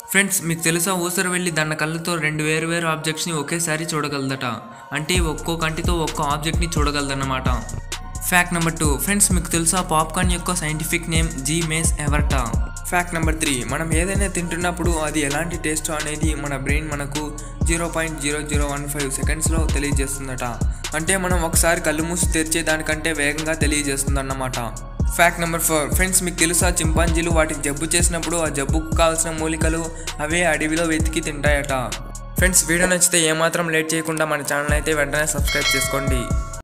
friends మీకు తెలుసా ఊసర వెళ్ళి దాని కళ్ళతో రెండు వేరు వేరు ఆబ్జెక్ట్స్ని ఒకేసారి చూడగలదట అంటే ఒక్కో కంటితో ఒక్కో ఆబ్జెక్ట్ని చూడగలదన్నమాట ఫ్యాక్ట్ నెంబర్ టూ ఫ్రెండ్స్ మీకు తెలుసా పాప్కార్న్ యొక్క scientific name Zea mays everta fact number three మనం ఏదైనా తింటున్నప్పుడు అది ఎలాంటి టేస్ట్ అనేది మన బ్రెయిన్ మనకు zero point zero zero one five సెకండ్స్లో తెలియజేస్తుందట అంటే మనం ఒకసారి కళ్ళు మూసి తెరిచే దానికంటే వేగంగా తెలియజేస్తుందన్నమాట ఫ్యాక్ట్ నెంబర్ ఫోర్ ఫ్రెండ్స్ మీకు తెలుసా చింపాంజీలు వాటికి జబ్బు చేసినప్పుడు ఆ జబ్బుకు కావాల్సిన మూలికలు అవే అడవిలో వెతికి తింటాయట ఫ్రెండ్స్ వీడియో నచ్చితే ఏమాత్రం లేట్ చేయకుండా మన ఛానల్ అయితే వెంటనే సబ్స్క్రైబ్ చేసుకోండి